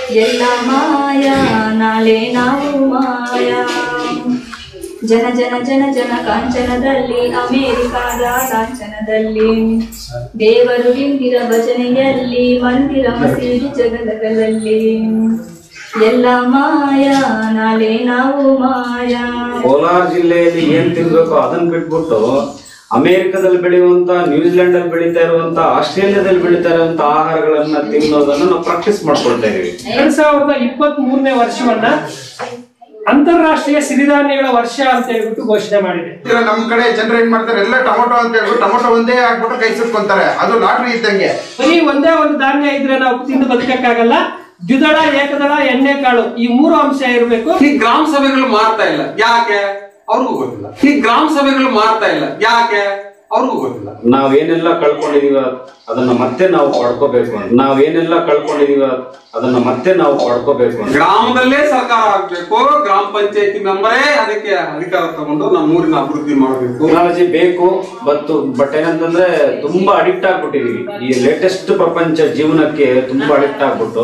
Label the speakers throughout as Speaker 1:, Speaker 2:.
Speaker 1: ಎಲ್ಲ ಮಾಯ ನಾಳೆ ನಾವು ಮಾಯ ಜನ ಜನ ಜನ ಜನ ಕಾಂಚನದಲ್ಲಿ ಅಮೇರಿಕಾದ ಲಾಂಛನದಲ್ಲಿ ದೇವರು ಇಂದಿರ ಭಜನೆಯಲ್ಲಿ ಮಂದಿರ ಮಸೀದಿ ಜಗದಗಲಲ್ಲಿ ಎಲ್ಲ ಮಾಯ ನಾಳೆ ನಾವು ಮಾಯ
Speaker 2: ಕೋಲಾರ ಜಿಲ್ಲೆಯಲ್ಲಿ ಏನ್ ತಿನ್ಬೇಕು ಅದನ್ನ ಬಿಟ್ಬಿಟ್ಟು ಅಮೆರಿಕದಲ್ಲಿ ಬೆಳೆಯುವಂತ ನ್ಯೂಜಿಲೆಂಡ್ ಅಲ್ಲಿ ಬೆಳೀತಾ ಇರುವಂತ ಆಸ್ಟ್ರೇಲಿಯಾದಲ್ಲಿ ಬೆಳೀತಾ ಇರುವಂತ ಆಹಾರಗಳನ್ನ ತಿನ್ನೋದನ್ನ ನಾವು ಪ್ರಾಕ್ಟೀಸ್ ಮಾಡ್ಕೊಳ್ತಾ ಇದೀವಿ
Speaker 3: ಎರಡ್ ಸಾವಿರದ ಇಪ್ಪತ್ತ್ ಮೂರನೇ ವರ್ಷವನ್ನ ಅಂತಾರಾಷ್ಟ್ರೀಯ ಸಿರಿಧಾನ್ಯಗಳ ವರ್ಷ ಅಂತ ಹೇಳ್ಬಿಟ್ಟು ಘೋಷಣೆ ಮಾಡಿದೆ
Speaker 4: ಈಗ ನಮ್ ಕಡೆ ಜನರು ಏನ್ ಮಾಡ್ತಾರೆ ಎಲ್ಲ ಟೊಮೊಟೊ ಅಂತ ಹೇಳ್ಬಿಟ್ಟು ಟೊಮೊಟೊ ಒಂದೇ ಹಾಕ್ಬಿಟ್ಟು ಕೈ ಸುಟ್ಕೊಂತಾರೆ ಅದು ಲಾಟ್ರಿ ಇದ್ದಂಗೆ
Speaker 3: ಬರೀ ಒಂದೇ ಒಂದು ಧಾನ್ಯ ಇದ್ರೆ ನಾವು ತಿಂದು ಬದುಕಕ್ಕಾಗಲ್ಲ ದ್ವಿದಳ ಏಕದಳ ಎಣ್ಣೆ ಕಾಳು ಈ ಮೂರು ಅಂಶ ಇರಬೇಕು
Speaker 5: ಈ ಗ್ರಾಮ ಸಭೆಗಳು ಮಾಡ್ತಾ ಇಲ್ಲ ಯಾಕೆ ಅವ್ರಿಗೂ ಗೊತ್ತಿಲ್ಲ ಈ ಗ್ರಾಮ ಸಭೆಗಳು ಮಾಡ್ತಾ ಇಲ್ಲ ಯಾಕೆ ಅವ್ರಿಗೂ ಗೊತ್ತಿಲ್ಲ
Speaker 2: ನಾವೇನೆಲ್ಲ ಕಳ್ಕೊಂಡಿದೀವ ಅದನ್ನ ಮತ್ತೆ ನಾವು ಪಡ್ಕೋಬೇಕು ಅಂತ ನಾವೇನೆಲ್ಲ ಕಳ್ಕೊಂಡಿದೀವ ಅದನ್ನ ಮತ್ತೆ ನಾವು ಪಡ್ಕೋಬೇಕು ಅಂತ
Speaker 5: ಗ್ರಾಮದಲ್ಲೇ ಸರ್ಕಾರ ಆಗ್ಬೇಕು ಗ್ರಾಮ ಪಂಚಾಯತಿ ಮೆಂಬರೇ ಅದಕ್ಕೆ ಅಧಿಕಾರ ತಗೊಂಡು ನಮ್ಮ ಊರಿನ ಅಭಿವೃದ್ಧಿ ಮಾಡಬೇಕು
Speaker 2: ಟೆಕ್ನಾಲಜಿ ಬೇಕು ಬತ್ತು ಬಟ್ ಏನಂತಂದ್ರೆ ತುಂಬಾ ಅಡಿಕ್ಟ್ ಆಗ್ಬಿಟ್ಟಿದೀವಿ ಈ ಲೇಟೆಸ್ಟ್ ಪ್ರಪಂಚ ಜೀವನಕ್ಕೆ ತುಂಬಾ ಅಡಿಕ್ಟ್ ಆಗ್ಬಿಟ್ಟು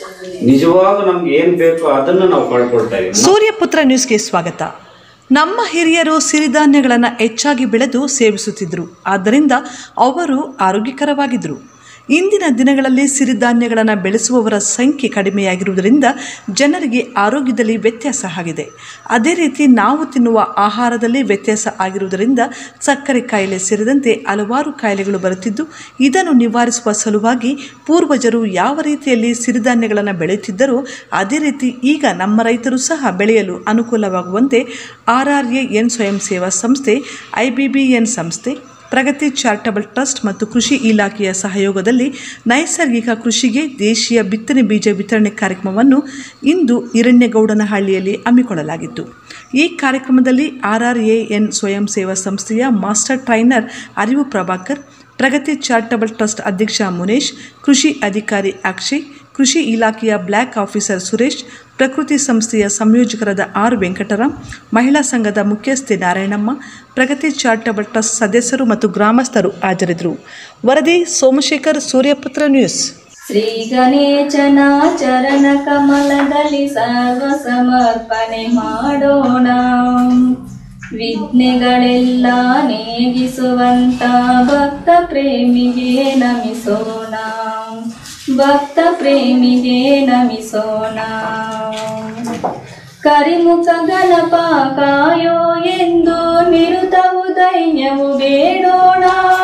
Speaker 2: ನಿಜವಾಗೂ ನಮ್ಗೆ ಏನ್ ಬೇಕು ಅದನ್ನ ನಾವು ಕಳ್ಕೊಳ್ತಾ ಇದೀವಿ
Speaker 6: ಸೂರ್ಯಪುತ್ರ ನ್ಯೂಸ್ಗೆ ಸ್ವಾಗತ ನಮ್ಮ ಹಿರಿಯರು ಸಿರಿಧಾನ್ಯಗಳನ್ನು ಹೆಚ್ಚಾಗಿ ಬೆಳೆದು ಸೇವಿಸುತ್ತಿದ್ದರು ಆದ್ದರಿಂದ ಅವರು ಆರೋಗ್ಯಕರವಾಗಿದ್ದರು ಇಂದಿನ ದಿನಗಳಲ್ಲಿ ಸಿರಿಧಾನ್ಯಗಳನ್ನು ಬೆಳೆಸುವವರ ಸಂಖ್ಯೆ ಕಡಿಮೆಯಾಗಿರುವುದರಿಂದ ಜನರಿಗೆ ಆರೋಗ್ಯದಲ್ಲಿ ವ್ಯತ್ಯಾಸ ಆಗಿದೆ ಅದೇ ರೀತಿ ನಾವು ತಿನ್ನುವ ಆಹಾರದಲ್ಲಿ ವ್ಯತ್ಯಾಸ ಆಗಿರುವುದರಿಂದ ಸಕ್ಕರೆ ಕಾಯಿಲೆ ಸೇರಿದಂತೆ ಹಲವಾರು ಕಾಯಿಲೆಗಳು ಬರುತ್ತಿದ್ದು ಇದನ್ನು ನಿವಾರಿಸುವ ಸಲುವಾಗಿ ಪೂರ್ವಜರು ಯಾವ ರೀತಿಯಲ್ಲಿ ಸಿರಿಧಾನ್ಯಗಳನ್ನು ಬೆಳೆಯುತ್ತಿದ್ದರೋ ಅದೇ ರೀತಿ ಈಗ ನಮ್ಮ ರೈತರು ಸಹ ಬೆಳೆಯಲು ಅನುಕೂಲವಾಗುವಂತೆ ಆರ್ ಆರ್ ಎ ಎನ್ ಸ್ವಯಂ ಸೇವಾ ಸಂಸ್ಥೆ ಐ ಬಿ ಬಿ ಎನ್ ಸಂಸ್ಥೆ ಪ್ರಗತಿ ಚಾರಿಟಬಲ್ ಟ್ರಸ್ಟ್ ಮತ್ತು ಕೃಷಿ ಇಲಾಖೆಯ ಸಹಯೋಗದಲ್ಲಿ ನೈಸರ್ಗಿಕ ಕೃಷಿಗೆ ದೇಶೀಯ ಬಿತ್ತನೆ ಬೀಜ ವಿತರಣೆ ಕಾರ್ಯಕ್ರಮವನ್ನು ಇಂದು ಹಿರಣ್ಯಗೌಡನಹಳ್ಳಿಯಲ್ಲಿ ಹಮ್ಮಿಕೊಳ್ಳಲಾಗಿತ್ತು ಈ ಕಾರ್ಯಕ್ರಮದಲ್ಲಿ ಆರ್ ಆರ್ ಎ ಎನ್ ಸ್ವಯಂ ಸೇವಾ ಸಂಸ್ಥೆಯ ಮಾಸ್ಟರ್ ಟ್ರೈನರ್ ಅರಿವು ಪ್ರಭಾಕರ್ ಪ್ರಗತಿ ಚಾರಿಟಬಲ್ ಟ್ರಸ್ಟ್ ಅಧ್ಯಕ್ಷ ಮುನೇಶ್ ಕೃಷಿ ಅಧಿಕಾರಿ ಅಕ್ಷಯ್ ಕೃಷಿ ಇಲಾಖೆಯ ಬ್ಲ್ಯಾಕ್ ಆಫೀಸರ್ ಸುರೇಶ್ ಪ್ರಕೃತಿ ಸಂಸ್ಥೆಯ ಸಂಯೋಜಕರಾದ ಆರ್ ವೆಂಕಟರಾಮ್ ಮಹಿಳಾ ಸಂಘದ ಮುಖ್ಯಸ್ಥೆ ನಾರಾಯಣಮ್ಮ ಪ್ರಗತಿ ಚಾರಿಟಬಲ್ ಟ್ರಸ್ಟ್ ಸದಸ್ಯರು ಮತ್ತು ಗ್ರಾಮಸ್ಥರು ಹಾಜರಿದ್ದರು ವರದಿ ಸೋಮಶೇಖರ್ ಸೂರ್ಯಪುತ್ರ ನ್ಯೂಸ್
Speaker 1: ಶ್ರೀ ಗಣೇಶನ ಚರಣ ಕಮಲದಲ್ಲಿ ಸರ್ವ ಸಮರ್ಪಣೆ ಮಾಡೋಣ ವಿಘ್ನೆಗಳೆಲ್ಲ ನೇಗಿಸುವಂತ ಭಕ್ತ ಪ್ರೇಮಿಗೆ ನಮಿಸೋಣ ಭಕ್ತ ಪ್ರೇಮಿಗೆ ನಮಿಸೋಣ ಕರಿಮುಖ ಗಣಪ ಕಾಯೋ ಎಂದು ನಿರುತವು ದೈನ್ಯವು ಬೇಡೋಣ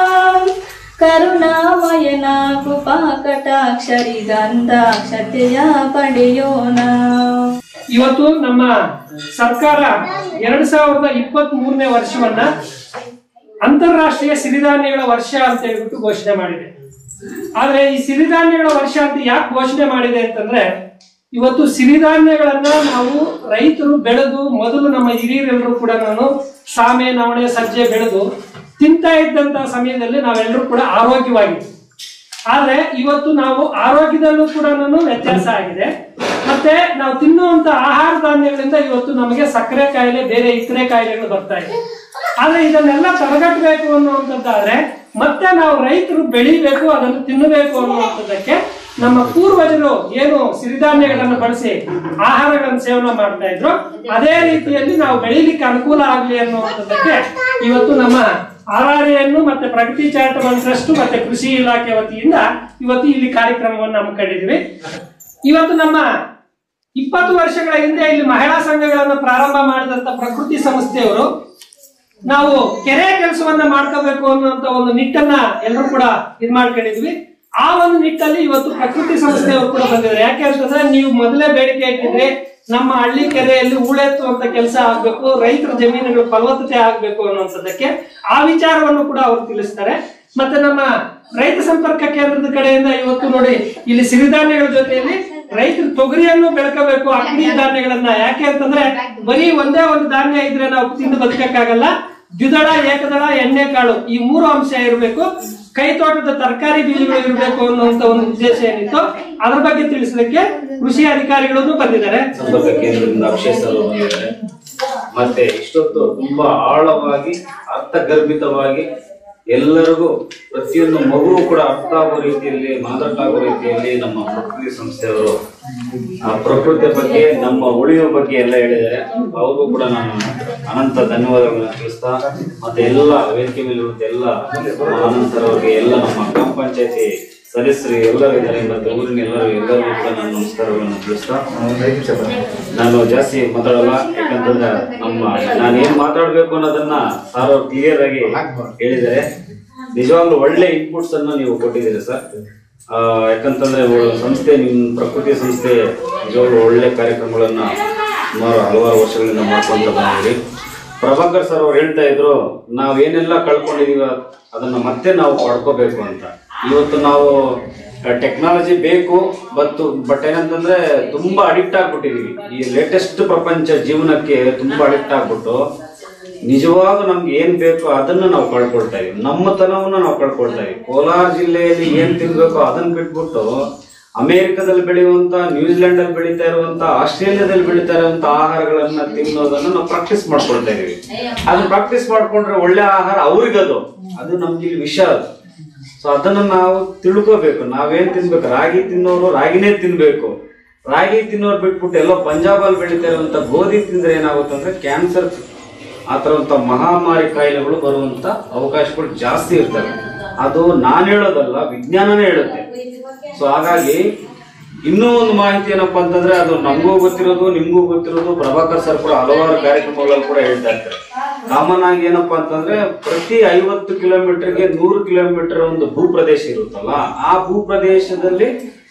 Speaker 1: ಕರುಣಾಮಯನ ಕೃಪಾ ಕಟಾಕ್ಷರಿ ಗಂಧಾಕ್ಷತೆಯ ಪಡೆಯೋಣ
Speaker 3: ಇವತ್ತು ನಮ್ಮ ಸರ್ಕಾರ ಎರಡ್ ಸಾವಿರದ ಇಪ್ಪತ್ತ್ ಮೂರನೇ ವರ್ಷವನ್ನ ಅಂತಾರಾಷ್ಟ್ರೀಯ ಸಿರಿಧಾನ್ಯಗಳ ವರ್ಷ ಅಂತ ಹೇಳ್ಬಿಟ್ಟು ಘೋಷಣೆ ಮಾಡಿದೆ ಆದ್ರೆ ಈ ಸಿರಿಧಾನ್ಯಗಳ ವರ್ಷ ಅಂತ ಯಾಕೆ ಘೋಷಣೆ ಮಾಡಿದೆ ಅಂತಂದ್ರೆ ಇವತ್ತು ಸಿರಿಧಾನ್ಯಗಳನ್ನ ನಾವು ರೈತರು ಬೆಳೆದು ಮೊದಲು ನಮ್ಮ ಹಿರಿಯರೆಲ್ಲರೂ ಕೂಡ ನಾನು ಸಾಮೆ ನವಣೆ ಸಜ್ಜೆ ಬೆಳೆದು ತಿಂತಾ ಇದ್ದಂತ ಸಮಯದಲ್ಲಿ ನಾವೆಲ್ಲರೂ ಕೂಡ ಆರೋಗ್ಯವಾಗಿದ್ವಿ ಆದ್ರೆ ಇವತ್ತು ನಾವು ಆರೋಗ್ಯದಲ್ಲೂ ಕೂಡ ವ್ಯತ್ಯಾಸ ಆಗಿದೆ ಮತ್ತೆ ನಾವು ತಿನ್ನುವಂತ ಆಹಾರ ಧಾನ್ಯಗಳಿಂದ ಇವತ್ತು ನಮಗೆ ಸಕ್ಕರೆ ಕಾಯಿಲೆ ಬೇರೆ ಇತರೆ ಕಾಯಿಲೆಗಳು ಬರ್ತಾ ಇದೆ ಆದ್ರೆ ಇದನ್ನೆಲ್ಲ ತಡೆಗಟ್ಟಬೇಕು ಅನ್ನುವಂಥದ್ದಾದ್ರೆ ಮತ್ತೆ ನಾವು ರೈತರು ಬೆಳಿಬೇಕು ಅದನ್ನು ತಿನ್ನಬೇಕು ಅನ್ನುವಂಥದ್ದಕ್ಕೆ ನಮ್ಮ ಪೂರ್ವಜರು ಏನು ಸಿರಿಧಾನ್ಯಗಳನ್ನು ಬಳಸಿ ಆಹಾರಗಳನ್ನು ಸೇವನೆ ಮಾಡ್ತಾ ಇದ್ರು ಅದೇ ರೀತಿಯಲ್ಲಿ ನಾವು ಬೆಳಿಲಿಕ್ಕೆ ಅನುಕೂಲ ಆಗ್ಲಿ ಅನ್ನುವಂಥದ್ದಕ್ಕೆ ಇವತ್ತು ನಮ್ಮ ಆರ್ ಆರ್ ಎನ್ನು ಮತ್ತೆ ಪ್ರಗತಿ ಚಾರಿಟಬಲ್ ಟ್ರಸ್ಟ್ ಮತ್ತೆ ಕೃಷಿ ಇಲಾಖೆ ವತಿಯಿಂದ ಇವತ್ತು ಇಲ್ಲಿ ಕಾರ್ಯಕ್ರಮವನ್ನು ಹಮ್ಮಿಕೊಂಡಿದ್ವಿ ಇವತ್ತು ನಮ್ಮ ಇಪ್ಪತ್ತು ವರ್ಷಗಳ ಹಿಂದೆ ಇಲ್ಲಿ ಮಹಿಳಾ ಸಂಘಗಳನ್ನು ಪ್ರಾರಂಭ ಮಾಡಿದಂತ ಪ್ರಕೃತಿ ಸಂಸ್ಥೆಯವರು ನಾವು ಕೆರೆ ಕೆಲಸವನ್ನ ಮಾಡ್ಕೋಬೇಕು ಅನ್ನುವಂತ ಒಂದು ನಿಟ್ಟನ್ನ ಎಲ್ಲರೂ ಕೂಡ ಇದ್ ಮಾಡ್ಕೊಂಡಿದ್ವಿ ಆ ಒಂದು ನಿಟ್ಟಲ್ಲಿ ಇವತ್ತು ಪ್ರಕೃತಿ ಸಂಸ್ಥೆಯವರು ಕೂಡ ಬಂದಿದ್ದಾರೆ ಯಾಕೆ ಅಂತಂದ್ರೆ ನೀವು ಮೊದಲೇ ಬೇಡಿಕೆ ಇಟ್ಟಿದ್ರೆ ನಮ್ಮ ಹಳ್ಳಿ ಕೆರೆಯಲ್ಲಿ ಹೂಳೆತ್ತುವಂತ ಕೆಲಸ ಆಗ್ಬೇಕು ರೈತರ ಜಮೀನುಗಳು ಫಲವತ್ತತೆ ಆಗ್ಬೇಕು ಅನ್ನುವಂಥದ್ದಕ್ಕೆ ಆ ವಿಚಾರವನ್ನು ಕೂಡ ಅವರು ತಿಳಿಸ್ತಾರೆ ಮತ್ತೆ ನಮ್ಮ ರೈತ ಸಂಪರ್ಕ ಕೇಂದ್ರದ ಕಡೆಯಿಂದ ಇವತ್ತು ನೋಡಿ ಇಲ್ಲಿ ಸಿರಿಧಾನ್ಯಗಳ ಜೊತೆಯಲ್ಲಿ ರೈತರು ತೊಗರಿಯನ್ನು ಬೆಳ್ಕೋಬೇಕು ಅಕ್ಕಡಿ ಧಾನ್ಯಗಳನ್ನ ಯಾಕೆ ಅಂತಂದ್ರೆ ಬರೀ ಒಂದೇ ಒಂದು ಧಾನ್ಯ ಇದ್ರೆ ನಾವು ತಿಂದು ಬದುಕಕ್ಕಾಗಲ್ಲ ದ್ವಿದಳ ಏಕದಳ ಎಣ್ಣೆ ಕಾಳು ಈ ಮೂರು ಅಂಶ ಇರಬೇಕು ಕೈ ತೋಟದ ತರಕಾರಿ ಬೀಜಗಳು ಇರಬೇಕು ಅನ್ನುವಂತ ಒಂದು ಉದ್ದೇಶ ಏನಿತ್ತು ಅದ್ರ ಬಗ್ಗೆ ತಿಳಿಸಲಿಕ್ಕೆ ಕೃಷಿ ಅಧಿಕಾರಿಗಳು ಬಂದಿದ್ದಾರೆ
Speaker 2: ಸಂಪರ್ಕ ಕೇಂದ್ರದಿಂದ ಅಕ್ಷಯ್ ಸರ್ ಅವರು ಬಂದಿದ್ದಾರೆ ಮತ್ತೆ ಇಷ್ಟೊತ್ತು ತುಂಬಾ ಆಳವಾಗಿ ಅರ್ಥಗರ್ಭಿತವಾಗಿ ಎಲ್ಲರಿಗೂ ಪ್ರತಿಯೊಂದು ಮಗುವು ಕೂಡ ಅರ್ಥ ಆಗೋ ರೀತಿಯಲ್ಲಿ ಮಾತಾಡೋ ರೀತಿಯಲ್ಲಿ ನಮ್ಮ ಪ್ರಕೃತಿ ಸಂಸ್ಥೆಯವರು ಆ ಪ್ರಕೃತಿಯ ಬಗ್ಗೆ ನಮ್ಮ ಉಳಿಯುವ ಬಗ್ಗೆ ಎಲ್ಲ ಹೇಳಿದ್ದಾರೆ ಅವ್ರಿಗೂ ಕೂಡ ನಾನು ಅನಂತ ಧನ್ಯವಾದಗಳನ್ನ ತಿಳಿಸ್ತಾ ಮತ್ತೆ ಎಲ್ಲ ವೇದಿಕೆ ಮೇಲೆ ಇರುವಂತ ಎಲ್ಲ ಅನಂತರ ಅವರಿಗೆ ಎಲ್ಲ ನಮ್ಮ ಗ್ರಾಮ ಪಂಚಾಯತಿ ಸದಸ್ಯರು ಎಲ್ಲರೂ ಇದ್ದಾರೆ ಮತ್ತೆ ಊರಿನ ಎಲ್ಲರೂ ಎಲ್ಲರಿಗೂ ಕೂಡ ನಾನು ನಮಸ್ಕಾರಗಳನ್ನು ತಿಳಿಸ್ತಾ ನಾನು ಜಾಸ್ತಿ ಮಾತಾಡಲ್ಲ ಯಾಕಂತಂದ್ರೆ ನಮ್ಮ ನಾನು ಏನ್ ಮಾತಾಡ್ಬೇಕು ಅನ್ನೋದನ್ನ ಸಾರ್ ಅವ್ರು ಕ್ಲಿಯರ್ ಆಗಿ ಹೇಳಿದ್ದಾರೆ ನಿಜವಾಗ್ಲೂ ಒಳ್ಳೆ ಇನ್ಪುಟ್ಸ್ ಅನ್ನ ನೀವು ಕೊಟ್ಟಿದ್ದೀರಿ ಸರ್ ಆ, ಯಾಕಂತಂದ್ರೆ ಒ- ಸಂಸ್ಥೆ ನಿಮ್ ಪ್ರಕೃತಿ ಸಂಸ್ಥೆ ನಿಜವಾಗ್ಲೂ ಒಳ್ಳೆ ಕಾರ್ಯಕ್ರಮಗಳನ್ನ ಸುಮಾರು ಹಲವಾರು ವರ್ಷಗಳಿಂದ ಮಾಡ್ಕೊಂತ ಬಂದಿದ್ದೀರಿ ಪ್ರಭಾಕರ್ ಸರ್ ಅವ್ರು ಹೇಳ್ತಾ ಇದ್ರು ನಾವ್ ಏನೆಲ್ಲ ಕಳ್ಕೊಂಡಿದೀವ ಅದನ್ನ ಮತ್ತೆ ನಾವು ಪಡ್ಕೋಬೇಕು ಅಂತ ಇವತ್ತು ನಾವು ಟೆಕ್ನಾಲಜಿ ಬೇಕು ಬಟ್ ಬಟ್ ಏನಂತಂದ್ರೆ ತುಂಬಾ ಅಡಿಕ್ಟ್ ಆಗ್ಬಿಟ್ಟಿದೀವಿ ಈ ಲೇಟೆಸ್ಟ್ ಪ್ರಪಂಚ ಜೀವನಕ್ಕೆ ತುಂಬಾ ಅಡಿಕ್ಟ್ ಆಗ್ಬಿಟ್ಟು ನಿಜವಾಗ ನಮ್ಗೆ ಏನ್ ಬೇಕು ಅದನ್ನ ನಾವು ಕಳ್ಕೊಳ್ತಾ ಇದೀವಿ ನಮ್ಮತನವನ್ನ ನಾವು ಕಳ್ಕೊಳ್ತಾ ಇದೀವಿ ಕೋಲಾರ ಜಿಲ್ಲೆಯಲ್ಲಿ ಏನ್ ತಿನ್ಬೇಕು ಅದನ್ನ ಬಿಟ್ಬಿಟ್ಟು ಅಮೆರಿಕದಲ್ಲಿ ಬೆಳೆಯುವಂತ ನ್ಯೂಜಿಲೆಂಡ್ ಅಲ್ಲಿ ಬೆಳೀತಾ ಇರುವಂತ ಆಸ್ಟ್ರೇಲಿಯಾದಲ್ಲಿ ಬೆಳೀತಾ ಇರುವಂತ ಆಹಾರಗಳನ್ನ ತಿನ್ನೋದನ್ನ ನಾವು ಪ್ರಾಕ್ಟೀಸ್ ಮಾಡ್ಕೊಳ್ತಾ ಇದೀವಿ ಅದನ್ನ ಪ್ರಾಕ್ಟೀಸ್ ಮಾಡ್ಕೊಂಡ್ರೆ ಒಳ್ಳೆ ಆಹಾರ ಅವ್ರಿಗದು ಅದು ನಮ್ಗೆ ಇಲ್ಲಿ ವಿಷ ಅದು ಸೊ ಅದನ್ನ ನಾವು ತಿಳ್ಕೋಬೇಕು ನಾವೇನ್ ತಿನ್ಬೇಕು ರಾಗಿ ತಿನ್ನೋರು ರಾಗಿನೇ ತಿನ್ಬೇಕು ರಾಗಿ ತಿನ್ನೋರು ಬಿಟ್ಬಿಟ್ಟು ಎಲ್ಲೋ ಪಂಜಾಬಲ್ಲಿ ಬೆಳೀತಾ ಇರುವಂತ ಗೋಧಿ ತಿಂದ್ರೆ ಏನಾಗುತ್ತೆ ಅಂದ್ರೆ ಕ್ಯಾನ್ಸರ್ ಆ ಥರವಂತ ಮಹಾಮಾರಿ ಕಾಯಿಲೆಗಳು ಬರುವಂತ ಅವಕಾಶಗಳು ಜಾಸ್ತಿ ಇರ್ತವೆ ಅದು ನಾನು ಹೇಳೋದಲ್ಲ ವಿಜ್ಞಾನನೇ ಹೇಳುತ್ತೆ ಸೊ ಹಾಗಾಗಿ ಇನ್ನೂ ಒಂದು ಮಾಹಿತಿ ಏನಪ್ಪಾ ಅಂತಂದ್ರೆ ಅದು ನಮಗೂ ಗೊತ್ತಿರೋದು ನಿಮ್ಗೂ ಗೊತ್ತಿರೋದು ಪ್ರಭಾಕರ್ ಸರ್ ಕೂಡ ಹಲವಾರು ಕಾರ್ಯಕ್ರಮಗಳಲ್ಲಿ ಕೂಡ ಹೇಳ್ತಾ ಇರ್ತಾರೆ ಕಾಮನ್ ಆಗಿ ಏನಪ್ಪಾ ಅಂತಂದ್ರೆ ಪ್ರತಿ ಐವತ್ತು ಕಿಲೋಮೀಟರ್ಗೆ ನೂರು ಕಿಲೋಮೀಟರ್ ಒಂದು ಭೂ ಪ್ರದೇಶ ಇರುತ್ತಲ್ಲ ಆ ಭೂ ಪ್ರದೇಶದಲ್ಲಿ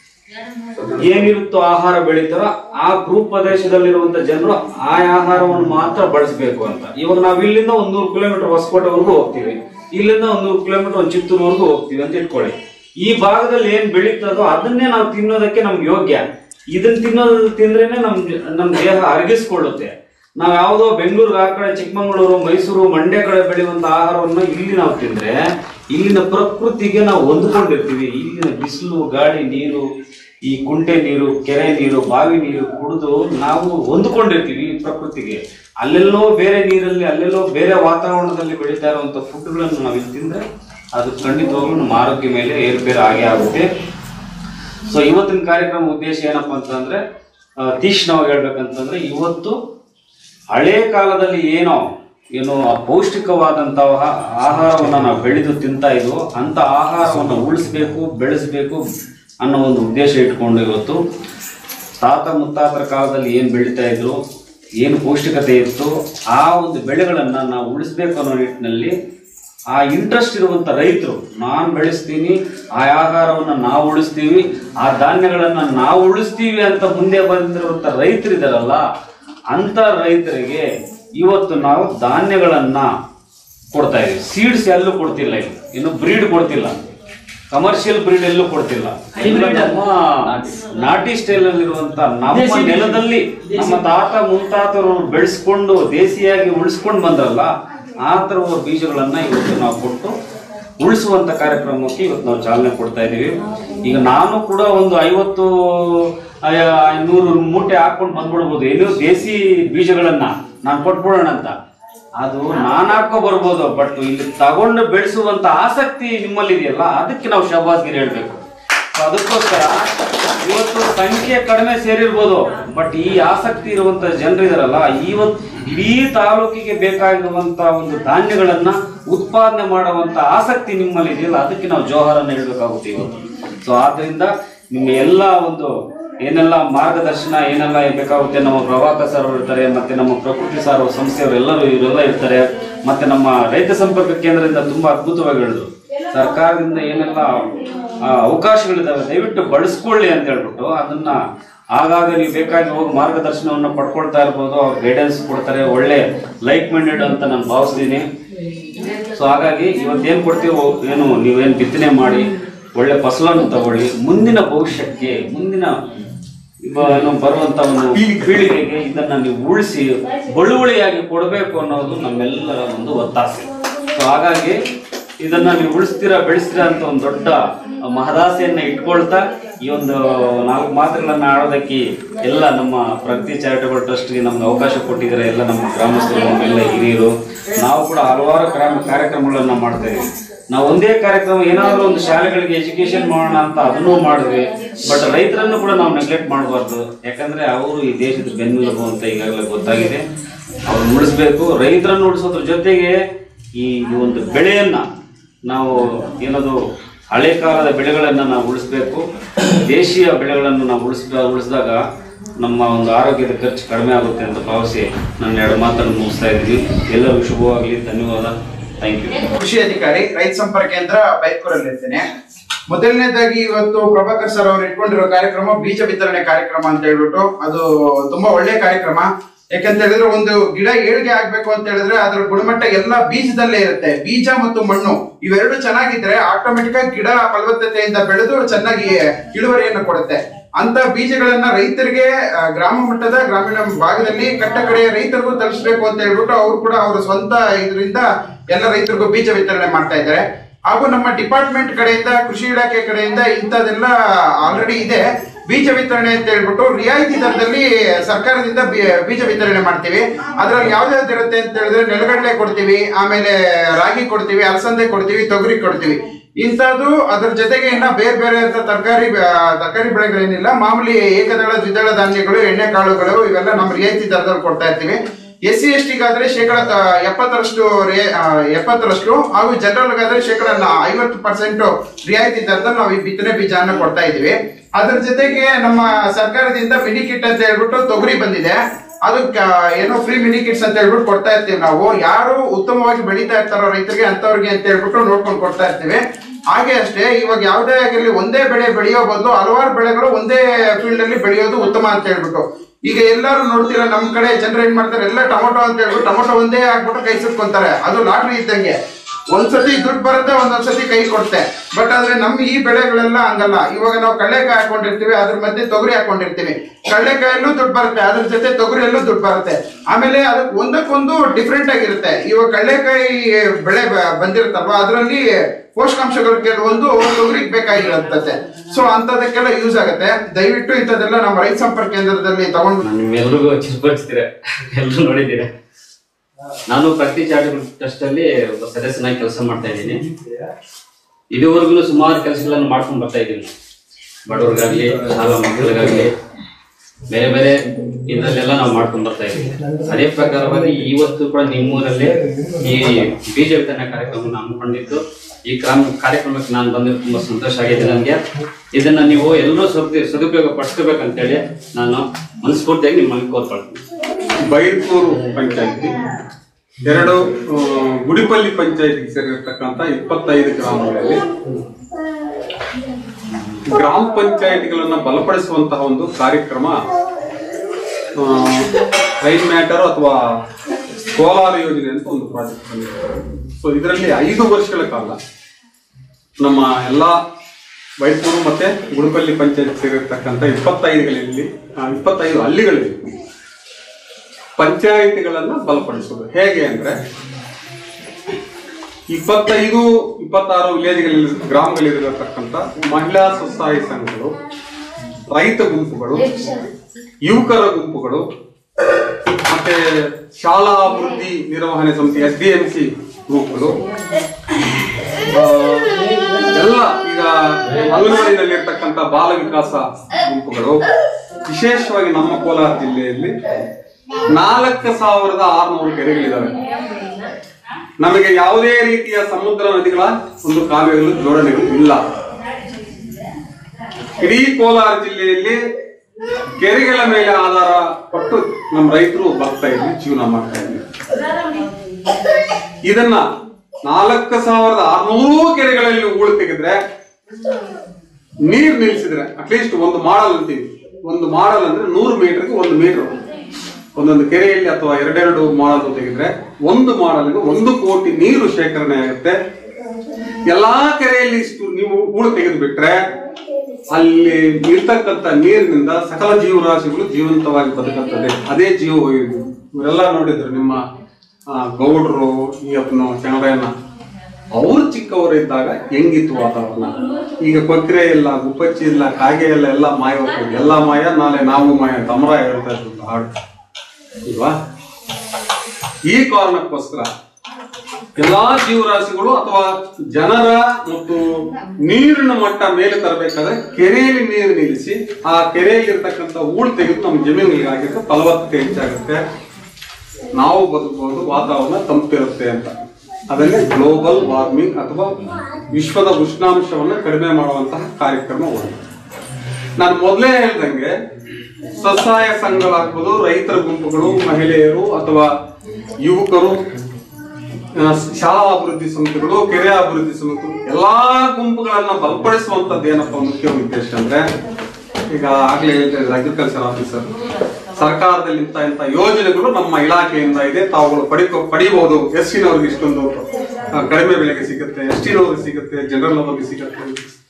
Speaker 2: ಏನಿರುತ್ತೋ ಆಹಾರ ಬೆಳೀತಾರೋ ಆ ಭೂ ಪ್ರದೇಶದಲ್ಲಿರುವಂತ ಜನರು ಆ ಆಹಾರವನ್ನು ಮಾತ್ರ ಬಳಸಬೇಕು ಅಂತ ಇವಾಗ ನಾವ್ ಇಲ್ಲಿಂದ ಒಂದ್ ನೂರು ಕಿಲೋಮೀಟರ್ ಹೊಸಕೋಟೆವರೆಗೂ ಹೋಗ್ತೀವಿ ಇಲ್ಲಿಂದ ಒಂದ್ ನೂರು ಕಿಲೋಮೀಟರ್ ಒಂದು ಚಿತ್ತೂರ್ವರೆಗೂ ಹೋಗ್ತೀವಿ ಅಂತ ಇಟ್ಕೊಳ್ಳಿ ಈ ಭಾಗದಲ್ಲಿ ಏನ್ ಬೆಳೀತದೋ ಅದನ್ನೇ ನಾವು ತಿನ್ನೋದಕ್ಕೆ ನಮ್ಗೆ ಯೋಗ್ಯ ಇದನ್ನ ತಿನ್ನೋದು ತಿಂದ್ರೇನೆ ನಮ್ ನಮ್ ದೇಹ ಅರಗಿಸ್ಕೊಳ್ಳುತ್ತೆ ನಾವ್ ಯಾವ್ದೋ ಬೆಂಗಳೂರು ಆ ಕಡೆ ಚಿಕ್ಕಮಂಗ್ಳೂರು ಮೈಸೂರು ಮಂಡ್ಯ ಕಡೆ ಬೆಳೆಯುವಂತ ಆಹಾರವನ್ನ ಇಲ್ಲಿ ನಾವು ತಿಂದ್ರೆ ಇಲ್ಲಿನ ಪ್ರಕೃತಿಗೆ ನಾವು ಹೊಂದ್ಕೊಂಡಿರ್ತೀವಿ ಇಲ್ಲಿನ ಬಿಸಿಲು ಗಾಳಿ ನೀರು ಈ ಕುಂಟೆ ನೀರು ಕೆರೆ ನೀರು ಬಾವಿ ನೀರು ಕುಡಿದು ನಾವು ಹೊಂದ್ಕೊಂಡಿರ್ತೀವಿ ಈ ಪ್ರಕೃತಿಗೆ ಅಲ್ಲೆಲ್ಲೋ ಬೇರೆ ನೀರಲ್ಲಿ ಅಲ್ಲೆಲ್ಲೋ ಬೇರೆ ವಾತಾವರಣದಲ್ಲಿ ಬೆಳೀತಾ ಇರುವಂತ ಫುಡ್ಗಳನ್ನು ನಾವು ಇಲ್ಲಿ ತಿಂದ್ರೆ ಅದು ಖಂಡಿತವಾಗ್ಲೂ ನಮ್ಮ ಆರೋಗ್ಯ ಮೇಲೆ ಏರ್ಪೇರು ಆಗೇ ಆಗುತ್ತೆ ಸೊ ಇವತ್ತಿನ ಕಾರ್ಯಕ್ರಮ ಉದ್ದೇಶ ಏನಪ್ಪಾ ಅಂತಂದ್ರೆ ಆ, ತೀಕ್ಷ್ಣವಾಗಿ ಹೇಳ್ಬೇಕಂತಂದ್ರೆ ಇವತ್ತು ಹಳೆ ಕಾಲದಲ್ಲಿ ಏನೋ ಏನು ಆ ಪೌಷ್ಟಿಕವಾದಂತಹ ಆಹಾರವನ್ನ ನಾವು ಬೆಳೆದು ತಿಂತಾ ಇದ್ವು ಅಂತ ಆಹಾರವನ್ನು ಉಳಿಸ್ಬೇಕು ಬೆಳೆಸಬೇಕು ಅನ್ನೋ ಒಂದು ಉದ್ದೇಶ ಇಟ್ಕೊಂಡು ಇವತ್ತು ತಾತ ಮುತ್ತಾತರ ಕಾಲದಲ್ಲಿ ಏನು ಬೆಳೀತಾ ಇದ್ರು ಏನು ಪೌಷ್ಟಿಕತೆ ಇತ್ತು ಆ ಒಂದು ಬೆಳೆಗಳನ್ನ ನಾವು ಉಳಿಸ್ಬೇಕು ಅನ್ನೋ ನಿಟ್ಟಿನಲ್ಲಿ ಆ ಇಂಟ್ರೆಸ್ಟ್ ಇರುವಂತ ರೈತರು ನಾನ್ ಬೆಳೆಸ್ತೀನಿ ಆ ಆಹಾರವನ್ನ ನಾವು ಉಳಿಸ್ತೀವಿ ಆ ಧಾನ್ಯಗಳನ್ನ ನಾವು ಉಳಿಸ್ತೀವಿ ಅಂತ ಮುಂದೆ ಬಂದಿರುವಂತ ರೈತರಿದಾರಲ್ಲ ಅಂತ ರೈತರಿಗೆ ಇವತ್ತು ನಾವು ಧಾನ್ಯಗಳನ್ನ ಕೊಡ್ತಾ ಇದೀವಿ ಸೀಡ್ಸ್ ಎಲ್ಲೂ ಕೊಡ್ತಿಲ್ಲ ಇಲ್ಲಿ ಇನ್ನು ಬ್ರೀಡ್ ಕೊಡ್ತಿಲ್ಲ ಕಮರ್ಷಿಯಲ್ ಬ್ರೀಡ್ ಎಲ್ಲೂ ಕೊಡ್ತಿಲ್ಲ ಎಲ್ಲ ನಮ್ಮ ನಾಟಿ ಸ್ಟೈಲ್ ಅಲ್ಲಿರುವಂತ ನಮ್ಮ ನೆಲದಲ್ಲಿ ನಮ್ಮ ತಾತ ಮುಂತಾತರು ಬೆಳೆಸ್ಕೊಂಡು ದೇಸಿಯಾಗಿ ಉಳಿಸ್ಕೊಂಡು ಬಂದ್ರಲ್ಲ ಆ ತರುವ ಬೀಜಗಳನ್ನ ಇವತ್ತು ನಾವು ಕೊಟ್ಟು ಉಳಿಸುವಂತ ಕಾರ್ಯಕ್ರಮಕ್ಕೆ ಇವತ್ತು ನಾವು ಚಾಲನೆ ಕೊಡ್ತಾ ಇದೀವಿ ಈಗ ನಾನು ಕೂಡ ಒಂದು ಐವತ್ತು ಆ, ನೂರು ಮೂಟೆ ಹಾಕೊಂಡು ಬಂದ್ಬಿಡ್ಬೋದು ಏನು ದೇಸಿ ಬೀಜಗಳನ್ನ ನಾನು ಕೊಟ್ಬಿಡೋಣ ಅಂತ ಅದು ನಾನ್ ಹಾಕೋ ಬರ್ಬೋದು ಬಟ್ ಇಲ್ಲಿ ತಗೊಂಡು ಬೆಳೆಸುವಂತ ಆಸಕ್ತಿ ನಿಮ್ಮಲ್ಲಿ ಇದೆಯಲ್ಲ ಅದಕ್ಕೆ ನಾವು ಶಬಾಸ್ಗಿರಿ ಹೇಳ್ಬೇಕು So ಅದಕ್ಕೋಸ್ಕರ ಇವತ್ತು ಸಂಖ್ಯೆ ಕಡಿಮೆ ಸೇರಿರ್ಬೋದು ಬಟ್ ಈ ಆಸಕ್ತಿ ಇರುವಂತ ಜನರಿದಾರಲ್ಲ ಇವತ್ತು ಇಡೀ ತಾಲೂಕಿಗೆ ಬೇಕಾಗಿರುವಂತ ಒಂದು ಧಾನ್ಯಗಳನ್ನ ಉತ್ಪಾದನೆ ಮಾಡುವಂತ ಆಸಕ್ತಿ ನಿಮ್ಮಲ್ಲಿ ಇದೆಯಲ್ಲ ಅದಕ್ಕೆ ನಾವು ಜೋಹಾರನ್ನ ಹೇಳ್ಬೇಕಾಗುತ್ತೆ ಇವತ್ತು ಸೊ ಆದ್ರಿಂದ ನಿಮ್ಮ ಎಲ್ಲ ಒಂದು ಏನೆಲ್ಲ ಮಾರ್ಗದರ್ಶನ ಏನೆಲ್ಲ ಬೇಕಾಗುತ್ತೆ ನಮ್ಮ ಪ್ರಭಾಕರ್ ಸರ್ ಅವರು ಇರ್ತಾರೆ ಮತ್ತೆ ನಮ್ಮ ಪ್ರಕೃತಿ ಸಾರ್ ಅವ್ರ ಸಂಸ್ಥೆಯವರು ಎಲ್ಲರೂ ಇವರೆಲ್ಲ ಇರ್ತಾರೆ ಮತ್ತೆ ನಮ್ಮ ರೈತ ಸಂಪರ್ಕ ಕೇಂದ್ರದಿಂದ ತುಂಬಾ ಅದ್ಭುತವಾಗಿ ಹೇಳಿದ್ರು ಸರ್ಕಾರದಿಂದ ಏನೆಲ್ಲ ಆ, ಅವಕಾಶಗಳಿದಾವೆ ದಯವಿಟ್ಟು ಬಳಸ್ಕೊಳ್ಳಿ ಅಂತ ಹೇಳ್ಬಿಟ್ಟು ಅದನ್ನ ಆಗಾಗ ನೀವು ಬೇಕಾಗಿ ಹೋಗಿ ಮಾರ್ಗದರ್ಶನವನ್ನ ಪಡ್ಕೊಳ್ತಾ ಇರ್ಬೋದು ಅವ್ರು ಗೈಡೆನ್ಸ್ ಕೊಡ್ತಾರೆ ಒಳ್ಳೆ ಲೈಕ್ ಮೈಂಡೆಡ್ ಅಂತ ನಾನು ಭಾವಿಸ್ತೀನಿ ಸೊ ಹಾಗಾಗಿ ಇವತ್ತೇನ್ ಕೊಡ್ತೀವೋ ಏನು ನೀವೇನು ಬಿತ್ತನೆ ಮಾಡಿ ಒಳ್ಳೆ ಫಸಲನ್ನು ತಗೊಳ್ಳಿ ಮುಂದಿನ ಭವಿಷ್ಯಕ್ಕೆ ಮುಂದಿನ ಇವ- ಏನು ಬರುವಂತ ಒಂದು ಪೀಳಿಗೆಗೆ ಇದನ್ನ ನೀವು ಉಳಿಸಿ ಬಳುವಳಿಯಾಗಿ ಕೊಡಬೇಕು ಅನ್ನೋದು ನಮ್ಮೆಲ್ಲರ ಒಂದು ಒತ್ತಾಸೆ ಸೊ ಹಾಗಾಗಿ ಇದನ್ನ ನೀವು ಉಳಿಸ್ತೀರಾ ಬೆಳೆಸ್ತೀರಾ ಅಂತ ಒಂದು ದೊಡ್ಡ ಮಹದಾಸೆಯನ್ನ ಇಟ್ಕೊಳ್ತಾ ಈ ಒಂದು ನಾಲ್ಕು ಮಾತುಗಳನ್ನ ಆಡೋದಕ್ಕೆ ಎಲ್ಲ ನಮ್ಮ ಪ್ರಗತಿ ಚಾರಿಟಬಲ್ ಟ್ರಸ್ಟ್ಗೆ ನಮ್ಗೆ ಅವಕಾಶ ಕೊಟ್ಟಿದ್ದಾರೆ ಎಲ್ಲ ನಮ್ಮ ಗ್ರಾಮಸ್ಥರು ನಮ್ಮೆಲ್ಲ ಹಿರಿಯರು ನಾವು ಕೂಡ ಹಲವಾರು ಕ್ರಮ ಕಾರ್ಯಕ್ರಮಗಳನ್ನ ಮಾಡ್ತಾ ಇದೀವಿ ನಾವು ಒಂದೇ ಕಾರ್ಯಕ್ರಮ ಏನಾದ್ರೂ ಒಂದು ಶಾಲೆಗಳಿಗೆ ಎಜುಕೇಶನ್ ಮಾಡೋಣ ಅಂತ ಅದನ್ನೂ ಮಾಡಿದ್ವಿ ಬಟ್ ರೈತರನ್ನು ಕೂಡ ನಾವು ನೆಗ್ಲೆಕ್ಟ್ ಮಾಡಬಾರ್ದು ಯಾಕಂದ್ರೆ ಅವರು ಈ ದೇಶದ ಬೆನ್ನೆಲುಬು ಅಂತ ಈಗಾಗಲೇ ಗೊತ್ತಾಗಿದೆ ಅವ್ರನ್ನ ಉಳಿಸ್ಬೇಕು ರೈತರನ್ನು ಉಳಿಸೋದ್ರ ಜೊತೆಗೆ ಈ ಈ ಒಂದು ಬೆಳೆಯನ್ನ ನಾವು ಏನದು ಹಳೆ ಕಾಲದ ಬೆಳೆಗಳನ್ನ ನಾವು ಉಳಿಸ್ಬೇಕು ದೇಶೀಯ ಬೆಳೆಗಳನ್ನು ನಾವು ಉಳಿಸ್ದ ಉಳಿಸಿದಾಗ ನಮ್ಮ ಒಂದು ಆರೋಗ್ಯದ ಖರ್ಚು ಕಡಿಮೆ ಆಗುತ್ತೆ ಅಂತ ಭಾವಿಸಿ ನನ್ನ ಎರಡು ಮಾತನ್ನು ಮುಗಿಸ್ತಾ ಇದ್ದೀನಿ ಎಲ್ಲರಿಗೂ ಶುಭವಾಗಲಿ ಧನ್ಯವಾದ ಥ್ಯಾಂಕ್ ಯು
Speaker 4: ಕೃಷಿ ಅಧಿಕಾರಿ ರೈತ ಸಂಪರ್ಕ ಕೇಂದ್ರ ಬೈಕೂರಲ್ಲಿ ಇರ್ತೇನೆ ಮೊದಲನೇದಾಗಿ ಇವತ್ತು ಪ್ರಭಾಕರ್ ಸರ್ ಅವರು ಇಟ್ಕೊಂಡಿರೋ ಕಾರ್ಯಕ್ರಮ ಬೀಜ ವಿತರಣೆ ಕಾರ್ಯಕ್ರಮ ಅಂತ ಹೇಳ್ಬಿಟ್ಟು ಅದು ತುಂಬಾ ಒಳ್ಳೆ ಕಾರ್ಯಕ್ರಮ ಯಾಕಂತ ಹೇಳಿದ್ರೆ ಒಂದು ಗಿಡ ಏಳ್ಗೆ ಆಗ್ಬೇಕು ಅಂತ ಹೇಳಿದ್ರೆ ಅದರ ಗುಣಮಟ್ಟ ಎಲ್ಲ ಬೀಜದಲ್ಲೇ ಇರುತ್ತೆ ಬೀಜ ಮತ್ತು ಮಣ್ಣು ಇವೆರಡು ಚೆನ್ನಾಗಿದ್ರೆ ಆಟೋಮೆಟಿಕ್ ಆಗಿ ಗಿಡ ಫಲವತ್ತತೆಯಿಂದ ಬೆಳೆದು ಚೆನ್ನಾಗಿ ಇಳುವರಿಯನ್ನು ಕೊಡುತ್ತೆ ಅಂತ ಬೀಜಗಳನ್ನ ರೈತರಿಗೆ ಆ, ಗ್ರಾಮ ಮಟ್ಟದ ಗ್ರಾಮೀಣ ಭಾಗದಲ್ಲಿ ಕಟ್ಟ ಕಡೆಯ ರೈತರಿಗೂ ತಲುಪಿಸ್ಬೇಕು ಅಂತ ಹೇಳ್ಬಿಟ್ಟು ಅವರು ಕೂಡ ಅವರ ಸ್ವಂತ ಇದರಿಂದ ಎಲ್ಲ ರೈತರಿಗೂ ಬೀಜ ವಿತರಣೆ ಮಾಡ್ತಾ ಇದ್ದಾರೆ ಹಾಗೂ ನಮ್ಮ ಡಿಪಾರ್ಟ್ಮೆಂಟ್ ಕಡೆಯಿಂದ ಕೃಷಿ ಇಲಾಖೆ ಕಡೆಯಿಂದ ಇಂಥದೆಲ್ಲ ಆಲ್ರೆಡಿ ಇದೆ ಬೀಜ ವಿತರಣೆ ಅಂತ ಹೇಳ್ಬಿಟ್ಟು ರಿಯಾಯಿತಿ ದರದಲ್ಲಿ ಸರ್ಕಾರದಿಂದ ಬಿ- ಬೀಜ ವಿತರಣೆ ಮಾಡ್ತೀವಿ ಅದ್ರಲ್ಲಿ ಯಾವ್ದಾವ್ದು ಇರುತ್ತೆ ಅಂತ ಹೇಳಿದ್ರೆ ನೆಲಗಡಲೆ ಕೊಡ್ತೀವಿ ಆಮೇಲೆ ರಾಗಿ ಕೊಡ್ತೀವಿ ಅಲಸಂದೆ ಕೊಡ್ತೀವಿ ತೊಗರಿ ಕೊಡ್ತೀವಿ ಇಂಥದ್ದು ಅದ್ರ ಜೊತೆಗೆ ಇನ್ನ ಬೇರೆ ಬೇರೆ ಅಂತ ತರಕಾರಿ ತರಕಾರಿ ಬೆಳೆಗಳೇನಿಲ್ಲ ಮಾಮೂಲಿ ಏಕದಳ ದ್ವಿದಳ ಧಾನ್ಯಗಳು ಎಣ್ಣೆ ಕಾಳುಗಳು ಇವೆಲ್ಲ ನಮ್ಮ ರಿಯಾಯಿತಿ ದರದಲ್ಲಿ ಕೊಡ್ತಾ ಇರ್ತೀವಿ ಎಸ್ ಸಿ ಎಸ್ ಟಿಗಾದ್ರೆ ಶೇಕಡ ಆ, ಎಪ್ಪತ್ತರಷ್ಟು ರೇ- ಆ, ಎಪ್ಪತ್ತರಷ್ಟು ಹಾಗೂ ಜನರಲ್ ಗಾದ್ರೆ ಶೇಕಡ ನ- ಐವತ್ತು ಪರ್ಸೆಂಟ್ ರಿಯಾಯಿತಿ ದರದಲ್ಲಿ ನಾವು ಈ ಬಿತ್ತನೆ ಬೀಜವನ್ನು ಕೊಡ್ತಾ ಇದೀವಿ ಅದ್ರ ಜೊತೆಗೆ ನಮ್ಮ ಸರ್ಕಾರದಿಂದ ಮಿನಿ ಕಿಟ್ ಅಂತ ಹೇಳ್ಬಿಟ್ಟು ತೊಗರಿ ಬಂದಿದೆ ಅದು ಕ- ಏನೋ ಫ್ರೀ ಮಿನಿ ಕಿಟ್ಸ್ ಅಂತ ಹೇಳ್ಬಿಟ್ಟು ಕೊಡ್ತಾ ಇರ್ತೀವಿ ನಾವು ಯಾರು ಉತ್ತಮವಾಗಿ ಬೆಳೀತಾ ಇರ್ತಾರೋ ರೈತರಿಗೆ ಅಂತವ್ರಿಗೆ ಅಂತ ಹೇಳ್ಬಿಟ್ಟು ನೋಡ್ಕೊಂಡು ಕೊಡ್ತಾ ಇರ್ತೀವಿ ಹಾಗೆ ಅಷ್ಟೇ ಇವಾಗ ಯಾವುದೇ ಆಗಿರಲಿ ಒಂದೇ ಬೆಳೆ ಬೆಳೆಯೋ ಬದಲು ಹಲವಾರು ಬೆಳೆಗಳು ಒಂದೇ ಫೀಲ್ಡ್ ಅಲ್ಲಿ ಬೆಳೆಯೋದು ಉತ್ತಮ ಅಂತ ಹೇಳ್ಬಿಟ್ಟು ಈಗ ಎಲ್ಲರೂ ನೋಡ್ತೀರಾ ನಮ್ ಕಡೆ ಜನರು ಏನ್ ಮಾಡ್ತಾರೆ ಎಲ್ಲ ಟೊಮೊಟೊ ಅಂತ ಹೇಳ್ಬಿಟ್ಟು ಟೊಮೊಟೊ ಒಂದೇ ಹಾಕ್ಬಿಟ್ಟು ಕೈ ಸುಟ್ಕೊಂತಾರೆ ಅದು ಲಾಟ್ರಿ ಇದ್ದಂಗೆ ಒಂದ್ಸತಿ ದುಡ್ಡು ಬರುತ್ತೆ ಒಂದೊಂದ್ಸತಿ ಕೈ ಕೊಡುತ್ತೆ ಬಟ್ ಆದ್ರೆ ನಮ್ ಈ ಬೆಳೆಗಳೆಲ್ಲ ಹಂಗಲ್ಲ ಇವಾಗ ನಾವು ಕಡಲೆಕಾಯಿ ಹಾಕೊಂಡಿರ್ತೀವಿ ಅದ್ರ ಮಧ್ಯೆ ತೊಗರಿ ಹಾಕೊಂಡಿರ್ತೀವಿ ಕಡಲೆಕಾಯಲ್ಲೂ ದುಡ್ಡು ಬರುತ್ತೆ ಅದ್ರ ಜೊತೆ ತೊಗರಿಯಲ್ಲೂ ದುಡ್ಡು ಬರುತ್ತೆ ಆಮೇಲೆ ಅದಕ್ಕೆ ಒಂದಕ್ಕೊಂದು ಡಿಫ್ರೆಂಟ್ ಆಗಿರುತ್ತೆ ಇವಾಗ ಕಡಲೆಕಾಯಿ ಬೆಳೆ ಬ- ಬಂದಿರುತ್ತಲ್ವಾ ಅದರಲ್ಲಿ ಪೋಷಕಾಂಶಗಳು ಕೆಲವೊಂದು ತೊಗರಿಗೆ ಬೇಕಾಗಿರುತ್ತೆ ಸೊ ಅಂತದಕ್ಕೆಲ್ಲ ಯೂಸ್ ಆಗುತ್ತೆ ದಯವಿಟ್ಟು ಇಂಥದ್ದೆಲ್ಲ ನಮ್ಮ ರೈತ ಸಂಪರ್ಕ ಕೇಂದ್ರದಲ್ಲಿ ತಗೊಂಡು
Speaker 2: ನಾನು ನಿಮ್ಮೆಲ್ರಿಗೂ ಚಿರ್ಪಡಿಸ್ತೀರ ಎಲ್ಲರೂ ನೋಡಿದ್ದೀರ ನಾನು ಪ್ರತಿ ಚಾರಿಟಬಲ್ ಟ್ರಸ್ಟ್ ಅಲ್ಲಿ ಒಬ್ಬ ಸದಸ್ಯನಾಗಿ ಕೆಲಸ ಮಾಡ್ತಾ ಇದ್ದೀನಿ ಇದುವರೆಗೂ ಸುಮಾರು ಕೆಲಸಗಳನ್ನು ಮಾಡ್ಕೊಂಡು ಬರ್ತಾ ಇದ್ದೀನಿ ಬಡವ್ರಿಗಾಗ್ಲಿ ಶಾಲಾ ಮಕ್ಕಳಿಗಾಗ್ಲಿ ಬೇರೆ ಬೇರೆ ಇದರಲ್ಲೆಲ್ಲ ನಾವು ಮಾಡ್ಕೊಂಡು ಬರ್ತಾ ಇದ್ದೀವಿ ಅದೇ ಪ್ರಕಾರವಾಗಿ ಇವತ್ತು ಕೂಡ ನಿಮ್ಮೂರಲ್ಲಿ ಈ ಬೀಜ ವಿತರಣೆ ಕಾರ್ಯಕ್ರಮವನ್ನು ಹಮ್ಮಿಕೊಂಡಿದ್ದು ಈ ಕ್ರಮ ಕಾರ್ಯಕ್ರಮಕ್ಕೆ ನಾನು ಬಂದಿದ್ದು ತುಂಬಾ ಸಂತೋಷ ಆಗಿದೆ ನನಗೆ ಇದನ್ನ ನೀವು ಎಲ್ಲರೂ ಸದು ಸದುಪಯೋಗ ಪಡಿಸ್ಕೋಬೇಕಂತೇಳಿ ನಾನು ಮನಸ್ಫೂರ್ತಿಯಾಗಿ ನಿಮ್ಮಲ್ಲಿ ಕೋರ್ಕೊಳ್ತೀನಿ
Speaker 5: ಬೈರ್ಕೂರು ಪಂಚಾಯತಿ ಎರಡು ಆ, ಗುಡಿಪಲ್ಲಿ ಪಂಚಾಯತಿಗೆ ಸೇರಿರ್ತಕ್ಕಂಥ ಇಪ್ಪತ್ತೈದು ಗ್ರಾಮಗಳಲ್ಲಿ ಗ್ರಾಮ ಪಂಚಾಯತಿಗಳನ್ನ ಬಲಪಡಿಸುವಂತಹ ಒಂದು ಕಾರ್ಯಕ್ರಮ ರೈನ್ ಮ್ಯಾಟರ್ ಅಥವಾ ಕೋಲಾರ ಯೋಜನೆ ಅಂತ ಒಂದು ಪ್ರಾಜೆಕ್ಟ್ ಬಂದಿದೆ ಸೊ ಇದರಲ್ಲಿ ಐದು ವರ್ಷಗಳ ಕಾಲ ನಮ್ಮ ಎಲ್ಲ ವೈದ್ಯರು ಮತ್ತೆ ಗುಡಿಪಲ್ಲಿ ಪಂಚಾಯತ್ ಸೇರಿರ್ತಕ್ಕಂಥ ಇಪ್ಪತ್ತೈದುಗಳಲ್ಲಿ ಆ, ಇಪ್ಪತ್ತೈದು ಹಳ್ಳಿಗಳಲ್ಲಿ ಪಂಚಾಯಿತಿಗಳನ್ನ ಬಲಪಡಿಸುವುದು ಹೇಗೆ ಅಂದ್ರೆ ಇಪ್ಪತ್ತೈದು ಇಪ್ಪತ್ತಾರು ವಿಲೇಜ್ಗಳಲ್ಲಿ ಗ್ರಾಮಗಳಲ್ಲಿರತಕ್ಕಂಥ ಮಹಿಳಾ ಸ್ವಸಹಾಯ ಸಂಘಗಳು ರೈತ ಗುಂಪುಗಳು ಯುವಕರ ಗುಂಪುಗಳು ಮತ್ತೆ ಶಾಲಾ ಅಭಿವೃದ್ಧಿ ನಿರ್ವಹಣೆ ಸಮಿತಿ ಎಸ್ ಡಿ ಎಂ ಸಿ ಗ್ರೂಪ್ಗಳು ಆ, ಎಲ್ಲ ಈಗ ಅಂಗನವಾಡಿನಲ್ಲಿರ್ತಕ್ಕಂಥ ಬಾಲ ವಿಕಾಸ ಗುಂಪುಗಳು ವಿಶೇಷವಾಗಿ ನಮ್ಮ ಕೋಲಾರ ಜಿಲ್ಲೆಯಲ್ಲಿ ನಾಲ್ಕು ಸಾವಿರದ ಆರುನೂರು ಕೆರೆಗಳಿದ್ದಾವೆ ನಮಗೆ ಯಾವುದೇ ರೀತಿಯ ಸಮುದ್ರ ನದಿಗಳ ಒಂದು ಕಾಲುವೆಗಳು ಜೋಡಣೆಗಳು ಇಲ್ಲ ಇಡೀ ಕೋಲಾರ ಜಿಲ್ಲೆಯಲ್ಲಿ ಕೆರೆಗಳ ಮೇಲೆ ಆಧಾರ ಪಟ್ಟು ನಮ್ಮ ರೈತರು ಬರ್ತಾ ಇದ್ವಿ ಜೀವನ ಮಾಡ್ತಾ ಇದ್ವಿ ಇದನ್ನ ನಾಲ್ಕು ಸಾವಿರದ ಆರ್ನೂರು ಕೆರೆಗಳಲ್ಲಿ ಹೂಳು ತೆಗೆದ್ರೆ ನೀರ್ ನಿಲ್ಸಿದ್ರೆ ಅಟ್ಲೀಸ್ಟ್ ಒಂದು ಮಾಡಲ್ ಅಂತೀವಿ ಒಂದು ಮಾಡಲ್ ಅಂದ್ರೆ ನೂರು ಮೀಟರ್ಗೆ ಒಂದು ಮೀಟರ್ ಒಂದೊಂದು ಕೆರೆಯಲ್ಲಿ ಅಥವಾ ಎರಡೆರಡು ಮಾಡಲ್ ತೆಗೆದ್ರೆ ಒಂದು ಮಾಡಲ್ಗೆ ಒಂದು ಕೋಟಿ ನೀರು ಶೇಖರಣೆ ಆಗುತ್ತೆ ಎಲ್ಲಾ ಕೆರೆಯಲ್ಲಿ ಇಷ್ಟು ನೀವು ಹೂಳು ತೆಗೆದು ಬಿಟ್ರೆ ಅಲ್ಲಿ ಇರ್ತಕ್ಕಂಥ ನೀರಿನಿಂದ ಸಕಲ ಜೀವರಾಶಿಗಳು ಜೀವಂತವಾಗಿ ಬದುಕುತ್ತದೆ ಅದೇ ಜೀವ ವೈವಿಧ್ಯ. ಇವರೆಲ್ಲ ನೋಡಿದ್ರು ನಿಮ್ಮ ಆ, ಗೌಡ್ರು ಈ ಅಪ್ಪನು ಚಂದ್ರಯ್ಯನ ಅವ್ರು ಚಿಕ್ಕವರಿದ್ದಾಗ ಹೆಂಗಿತ್ತು ವಾತಾವರಣ ಈಗ ಕೊಕ್ರೆ ಇಲ್ಲ ಗುಪ್ಪಚ್ಚಿ ಇಲ್ಲ ಕಾಗೆ ಇಲ್ಲ ಎಲ್ಲ ಮಾಯ ಹೋಗ್ತದೆ ಎಲ್ಲ ಮಾಯ ನಾಳೆ ನಾವು ಮಾಯ ಅಂತ ಅಮರ ಹೇಳ್ತಾ ಇದ್ರು ಹಾಡು ಇಲ್ವಾ ಈ ಕಾರಣಕ್ಕೋಸ್ಕರ ಎಲ್ಲಾ ಜೀವರಾಶಿಗಳು ಅಥವಾ ಜನರ ಮತ್ತು ನೀರಿನ ಮಟ್ಟ ಮೇಲೆ ತರಬೇಕಾದ್ರೆ ಕೆರೆಯಲ್ಲಿ ನೀರು ನಿಲ್ಲಿಸಿ ಆ ಕೆರೆಯಲ್ಲಿ ಇರ್ತಕ್ಕಂಥ ಹೂಳು ತೆಗೆದು ನಮ್ಮ ಜಮೀನುಗಳಿಗೆ ಆಗಿದ್ರೆ ಫಲವತ್ತತೆ ಹೆಚ್ಚಾಗುತ್ತೆ ನಾವು ಬದುಕಬಹುದು ವಾತಾವರಣ ತಂಪಿರುತ್ತೆ ಅಂತ ಅದನ್ನೇ ಗ್ಲೋಬಲ್ ವಾರ್ಮಿಂಗ್ ಅಥವಾ ವಿಶ್ವದ ಉಷ್ಣಾಂಶವನ್ನು ಕಡಿಮೆ ಮಾಡುವಂತಹ ಕಾರ್ಯಕ್ರಮ ಒಂದು ನಾನು ಮೊದಲೇ ಹೇಳ್ದಂಗೆ ಸ್ವಸಹಾಯ ಸಂಘಗಳಾಗ್ಬೋದು ರೈತರ ಗುಂಪುಗಳು ಮಹಿಳೆಯರು ಅಥವಾ ಯುವಕರು ಆ, ಶಾಲಾ ಅಭಿವೃದ್ಧಿ ಸಮಿತಿಗಳು ಕೆರೆ ಅಭಿವೃದ್ಧಿ ಸಮಿತಿಗಳು ಎಲ್ಲಾ ಗುಂಪುಗಳನ್ನ ಬಲಪಡಿಸುವಂತದ್ದು ಏನಪ್ಪ ಮುಖ್ಯ ಉದ್ದೇಶ ಅಂದ್ರೆ ಈಗ ಆಗ್ಲೇ ಹೇಳ್ತಾ ಇದ್ದಾರೆ ಅಗ್ರಿಕಲ್ಚರ್ ಆಫೀಸರ್ ಸರ್ಕಾರದಲ್ಲಿ ಇಂತ ಇಂತ ಯೋಜನೆಗಳು ನಮ್ಮ ಇಲಾಖೆಯಿಂದ ಇದೆ ತಾವುಗಳು ಪಡಿಕೊ ಪಡಿಬಹುದು ಎಸ್ ಟಿನವ್ರಿಗೆ ಇಷ್ಟೊಂದು ಆ, ಕಡಿಮೆ ಬೆಲೆಗೆ ಸಿಗುತ್ತೆ ಎಸ್ ಟಿನವ್ರಿಗೆ ಸಿಗುತ್ತೆ ಜನರಲ್ ಅವ್ರಿಗೆ ಸಿಗುತ್ತೆ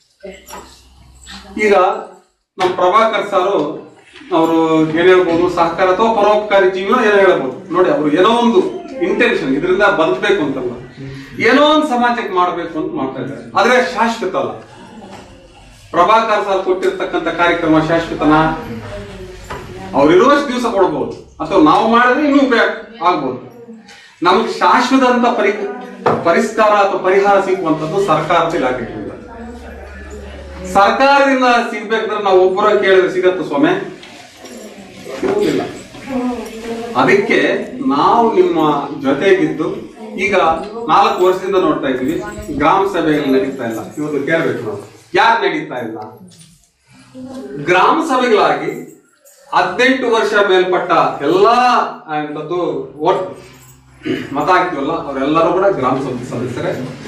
Speaker 5: ಈಗ ನಮ್ಮ ಪ್ರಭಾಕರ್ ಸಾರು ಅವರು ಏನ್ ಹೇಳ್ಬೋದು ಸಹಕಾರ ಅಥವಾ ಪರೋಪಕಾರಿ ಜೀವನ ಏನೋ ಹೇಳ್ಬೋದು ನೋಡಿ ಅವರು ಏನೋ ಒಂದು ಇಂಟೆನ್ಷನ್ ಇದರಿಂದ ಬದುಕಬೇಕು ಅಂತಲ್ಲ ಏನೋ ಒಂದು ಸಮಾಜಕ್ಕೆ ಮಾಡಬೇಕು ಅಂತ ಮಾಡ್ತಾ ಇದ್ದಾರೆ ಆದ್ರೆ ಶಾಶ್ವತ ಅಲ್ಲ ಪ್ರಭಾಕರ್ ಸರ್ ಕೊಟ್ಟಿರ್ತಕ್ಕಂಥ ಕಾರ್ಯಕ್ರಮ ಶಾಶ್ವತನ ಅವ್ರಿರುವಷ್ಟು ದಿವಸ ಕೊಡ್ಬೋದು ಅಥವಾ ನಾವು ಮಾಡಿದ್ರೆ ಇನ್ನೂ ಉಪಯೋಗ ಆಗ್ಬೋದು ನಮ್ಗೆ ಶಾಶ್ವತ ಅಂತ ಪರಿ ಪರಿಷ್ಕಾರ ಅಥವಾ ಪರಿಹಾರ ಸಿಗುವಂತದ್ದು ಸರ್ಕಾರದ ಇಲಾಖೆಗಳಿಂದ ಸರ್ಕಾರದಿಂದ ಸಿಗ್ಬೇಕಂದ್ರೆ ನಾವು ಒಬ್ಬರ ಕೇಳಿದ್ರೆ ಸಿಗತ್ತ ಸ್ವಾಮಿ ಸಿಗುವುದಿಲ್ಲ ಅದಕ್ಕೆ ನಾವು ನಿಮ್ಮ ಜೊತೆಗಿದ್ದು ಈಗ ನಾಲ್ಕು ವರ್ಷದಿಂದ ನೋಡ್ತಾ ಇದ್ದೀವಿ ಗ್ರಾಮ ಸಭೆಗಳು ನಡೀತಾ ಇಲ್ಲ ಇವತ್ತು ಕೇಳ್ಬೇಕು ನಾವು ಯಾರು ನಡೀತಾ ಇಲ್ಲ ಗ್ರಾಮ ಸಭೆಗಳಾಗಿ ಹದಿನೆಂಟು ವರ್ಷ ಮೇಲ್ಪಟ್ಟ ಎಲ್ಲಾ ಎಂತದ್ದು ಓಟ್ ಮತ ಹಾಕ್ತೀವಲ್ಲ ಅವರೆಲ್ಲರೂ ಕೂಡ ಗ್ರಾಮ ಸಭೆ ಸದಸ್ಯರೇ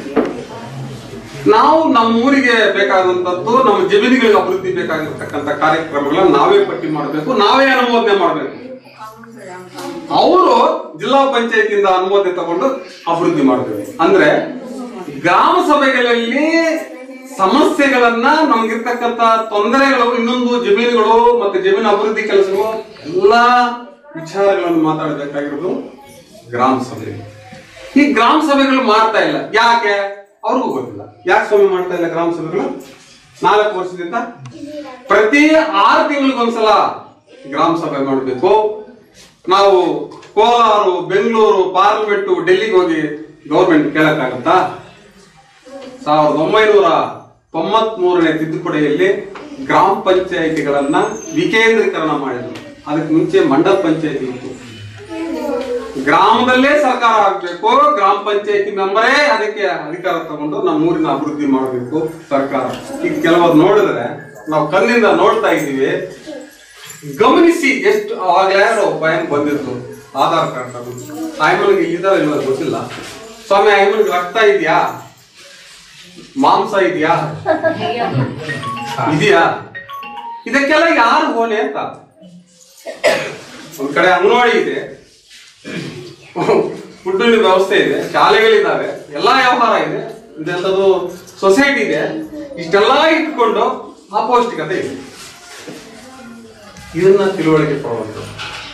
Speaker 5: ನಾವು ನಮ್ಮ ಊರಿಗೆ ಬೇಕಾದಂತದ್ದು ನಮ್ಮ ಜಮೀನುಗಳಿಗೆ ಅಭಿವೃದ್ಧಿ ಬೇಕಾಗಿರ್ತಕ್ಕಂಥ ಕಾರ್ಯಕ್ರಮಗಳನ್ನ ನಾವೇ ಪಟ್ಟಿ ಮಾಡಬೇಕು ನಾವೇ ಅನುಮೋದನೆ ಮಾಡಬೇಕು ಅವರು ಜಿಲ್ಲಾ ಪಂಚಾಯತಿಯಿಂದ ಅನುಮೋದನೆ ತಗೊಂಡು ಅಭಿವೃದ್ಧಿ ಮಾಡಬೇಕು ಅಂದ್ರೆ ಗ್ರಾಮ ಸಭೆಗಳಲ್ಲಿ ಸಮಸ್ಯೆಗಳನ್ನ ನಮ್ಗಿರ್ತಕ್ಕಂಥ ತೊಂದರೆಗಳು ಇನ್ನೊಂದು ಜಮೀನುಗಳು ಮತ್ತೆ ಜಮೀನು ಅಭಿವೃದ್ಧಿ ಕೆಲಸಗಳು ಎಲ್ಲಾ ವಿಚಾರಗಳನ್ನು ಮಾತಾಡಬೇಕಾಗಿರೋದು ಗ್ರಾಮ ಸಭೆ ಈ ಗ್ರಾಮ ಸಭೆಗಳು ಮಾಡ್ತಾ ಇಲ್ಲ ಯಾಕೆ ಅವ್ರಿಗೂ ಗೊತ್ತಿಲ್ಲ ಯಾಕೆ ಸ್ವಾಮಿ ಮಾಡ್ತಾ ಇಲ್ಲ ಗ್ರಾಮ ಸಭೆಗಳು ನಾಲ್ಕು ವರ್ಷದಿಂದ ಪ್ರತಿ ಆರು ತಿಂಗಳಿಗೊಂದ್ಸಲ ಗ್ರಾಮ ಸಭೆ ಮಾಡಬೇಕು ನಾವು ಕೋಲಾರ ಬೆಂಗಳೂರು ಪಾರ್ಲಿಮೆಂಟ್ ಡೆಲ್ಲಿಗೆ ಹೋಗಿ ಗೌರ್ಮೆಂಟ್ ಕೇಳಕ್ಕಾಗತ್ತಾ ಸಾವಿರದ ಒಂಬೈನೂರ ತೊಂಬತ್ ಮೂರನೇ ತಿದ್ದುಪಡಿಯಲ್ಲಿ ಗ್ರಾಮ ಪಂಚಾಯಿತಿಗಳನ್ನ ವಿಕೇಂದ್ರೀಕರಣ ಮಾಡಿದ್ರು ಅದಕ್ಕೆ ಮುಂಚೆ ಮಂಡಲ ಪಂಚಾಯತಿ ಇತ್ತು ಗ್ರಾಮದಲ್ಲೇ ಸರ್ಕಾರ ಆಗ್ಬೇಕು ಗ್ರಾಮ ಪಂಚಾಯತಿ ಮೆಂಬರೇ ಅದಕ್ಕೆ ಅಧಿಕಾರ ತಗೊಂಡು ನಮ್ಮ ಊರಿನ ಅಭಿವೃದ್ಧಿ ಮಾಡಬೇಕು ಸರ್ಕಾರ ಈಗ ಕೆಲವರು ನೋಡಿದ್ರೆ ನಾವು ಕಣ್ಣಿಂದ ನೋಡ್ತಾ ಇದ್ದೀವಿ ಗಮನಿಸಿ ಎಷ್ಟು ಅವಾಗಲೇ ಯಾರೋ ಭಯ ಬಂದಿತ್ತು ಆಧಾರ್ ಕಾರ್ಡ್ ತಗೊಂಡು ಆಯ್ಮನಿಗೆ ಇಲ್ಲಿದ್ದಾರೋ ಇಲ್ಲ ಗೊತ್ತಿಲ್ಲ ಸ್ವಾಮಿ ಆಯ್ಮನಿಗೆ ರಕ್ತ ಇದೆಯಾ ಮಾಂಸ ಇದೆಯಾ ಇದೆಯಾ ಇದಕ್ಕೆಲ್ಲ ಯಾರು ಹೋನೆ ಅಂತ ಒಂದ್ ಕಡೆ ಅಂಗನವಾಡಿ ಇದೆ ಫುಡ್ಡಿನ ವ್ಯವಸ್ಥೆ ಇದೆ ಶಾಲೆಗಳಿದ್ದಾವೆ ಎಲ್ಲಾ ವ್ಯವಹಾರ ಇದೆ ಇದೆಲ್ಲದು ಸೊಸೈಟಿ ಇದೆ ಇಷ್ಟೆಲ್ಲ ಇಟ್ಕೊಂಡು ಅಪೌಷ್ಟಿಕತೆ ಇದೆ ಇದನ್ನ ತಿಳುವಳಿಕೆ ಕೊಡುವಂಥದ್ದು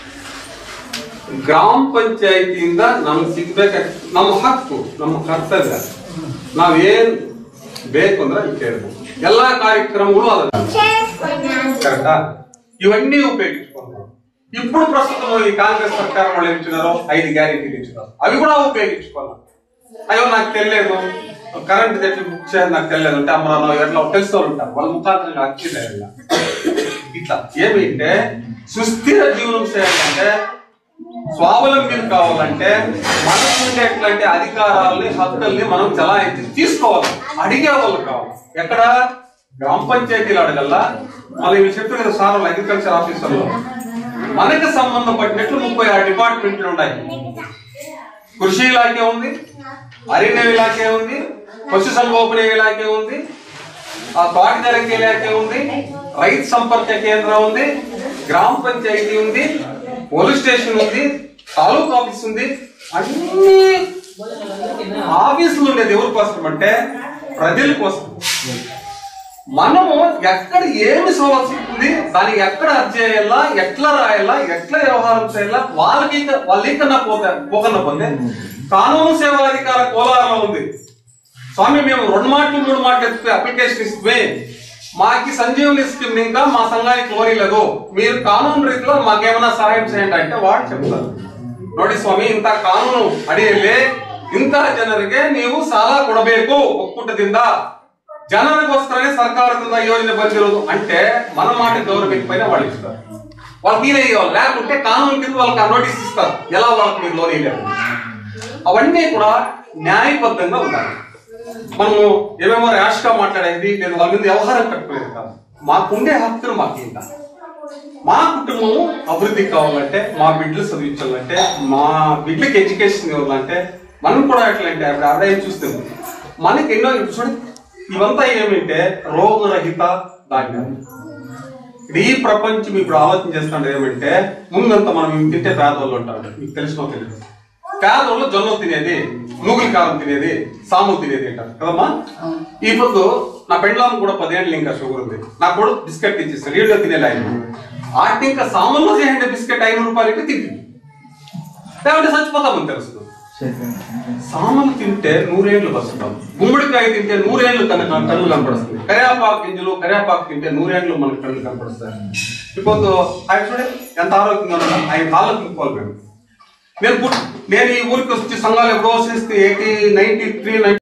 Speaker 5: ಗ್ರಾಮ ಪಂಚಾಯತಿಯಿಂದ ನಮ್ಗೆ ಸಿಗ್ಬೇಕ ನಮ್ಮ ಹಕ್ಕು ನಮ್ಮ ಕರ್ತವ್ಯ ನಾವೇನ್ ಬೇಕು ಅಂದ್ರೆ ಇಲ್ಲಿ ಕೇಳ್ಬೋದು ಎಲ್ಲಾ ಕಾರ್ಯಕ್ರಮಗಳು ಅದ ಕರೆಕ್ಟಾ ಇವನ್ನೇ ಉಪಯೋಗಿಸ್ಕೊಂಡು ఇప్పుడు ప్రస్తుతం ఈ కాంగ్రెస్ సర్కారం వాళ్ళు ఇచ్చినారో ఐదు గ్యారెంటీలు ఇచ్చినారు అవి కూడా ఉపయోగించుకోవాలి అయ్యో నాకు తెలియదు కరెంట్ తెచ్చి బుక్ చేయాలి నాకు తెలియదు అంటే అమ్మ నాన్న ఎట్లా తెలుస్తూ ఉంటారు వాళ్ళ ముఖాంతరంగా అక్కిలేదు ఇట్లా ఏమిటంటే సుస్థిర జీవనం చేయాలంటే స్వావలంబిని కావాలంటే మనకు ఉండేటువంటి అధికారాలని హక్కుల్ని మనం చలాయించి తీసుకోవాలి అడిగే వాళ్ళు కావాలి ఎక్కడ గ్రామ పంచాయతీలు అడగల్లా మళ్ళీ ఇవి చెప్పారు కదా సార్ వాళ్ళు అగ్రికల్చర్ ఆఫీసర్లు మనకు సంబంధపడినట్లు ముప్పై ఆరు డిపార్ట్మెంట్లు ఉన్నాయి కృషి ఇలాకే ఉంది అరణ్య ఇలాకే ఉంది పశు సంగోపన ఇలాకే ఉంది ఆ తోటగారికి ఇలాకే ఉంది రైతు సంపర్క కేంద్రం ఉంది గ్రామ పంచాయతీ ఉంది పోలీస్ స్టేషన్ ఉంది తాలూకా ఆఫీస్ ఉంది అన్ని ఆఫీసులు ఉండేది ఎవరి కోసం అంటే ప్రజల కోసం మనము ఎక్కడ ఏమి సమస్య ఉంది దానికి ఎక్కడ అర్జీ చేయాలా ఎట్లా రాయాలా ఎట్లా వ్యవహారం చేయాలా వాళ్ళకి వాళ్ళకన్నా పోతే పోకన్నా పోతే కానూను సేవల అధికార కోలారంలో ఉంది స్వామి మేము రెండు మాటలు మూడు మాటలు ఎత్తితే అప్లికేషన్ ఇస్తే మాకి సంజీవని స్కీమ్ ఇంకా మా సంఘానికి కోరలేదు మీరు కానూను రీతిలో మాకేమైనా సహాయం చేయండి అంటే వాడు చెప్తారు ನೋಡಿ ಸ್ವಾಮಿ ಇಂತ ಕಾನೂನು ಅಡಿಯಲ್ಲಿ ಇಂತಹ ಜನರಿಗೆ ನೀವು ಸಾಲ ಕೊಡಬೇಕು ಒಕ್ಕೂಟದಿಂದ ಜನರಿಗೋಸ್ಕರನೇ ಸರ್ಕಾರದಿಂದ ಯೋಜನೆ ಬಂದಿರೋದು అంటే మనం మాట గవర్నమెంట్ పైన వాళ్ళు ఇస్తారు వాళ్ళకి ఈయన ఇవ్వాలి లేకుంటే కానూన్ కింద వాళ్ళకి ఆ నోటీస్ ఇస్తారు ఎలా వాళ్ళకి మీరు లోన్ ఇవ్వలేదు అవన్నీ కూడా న్యాయబద్ధంగా ఉండాలి మనము ఏమేమో ర్యాష్ గా మాట్లాడేది నేను వాళ్ళ మీద వ్యవహారం కట్టుకునేది కాదు మాకుండే హక్కును మాకు ఇంకా మా కుటుంబం అభివృద్ధి కావాలంటే మా బిడ్డలు చదివించాలంటే మా బిడ్డలకి ఎడ్యుకేషన్ ఇవ్వాలంటే మనం కూడా ఎట్లంటే అప్పుడు ఆదాయం చూస్తే మనకి ఎన్నో ఇప్పుడు చూడండి ఇవంతా ఏమంటే రోగరహిత ధాన్యం ఇప్పుడు ఈ ప్రపంచం ఇప్పుడు ఆలోచన చేస్తాడు ఏమంటే ముందంతా మనం ఇవి తింటే పేదవాళ్ళు ఉంటారు మీకు తెలిసిన తెలియదు పేదవాళ్ళు జొన్న తినేది నూగుల కారం తినేది సాము తినేది అంటారు కదమ్మా ఇప్పుడు నా పెండ్లాం కూడా పదేళ్ళు ఇంకా షుగర్ ఉంది నాకు కూడా బిస్కెట్ ఇచ్చేస్తాడు వీళ్ళు తినేది ఆయన ఆటి ఇంకా సామాన్లో చేయండి బిస్కెట్ ఐదు రూపాయలకి తింటుంది లేకుంటే చచ్చిపోతామని తెలుసు సామాన్లు తింటే నూరేళ్లు బతుకుతాం గుమ్మడికాయ తింటే నూరేళ్లు కన్నా కళ్ళు కనపడుతుంది కరియాపాకు గింజలు కరియాపాకు తింటే నూరేళ్లు మనకు కళ్ళు కనపడుస్తాయి ఇప్పుడు ఆయన చూడండి ఎంత ఆరోగ్యంగా ఉన్నాడు ఆయన కాళ్ళకు ముక్కోవాలి మేము నేను పుట్- నేను ఈ ఊరికి వచ్చి సంఘాలు ఎప్పుడో చేస్తే ఎయిటీ నైన్టీ త్రీ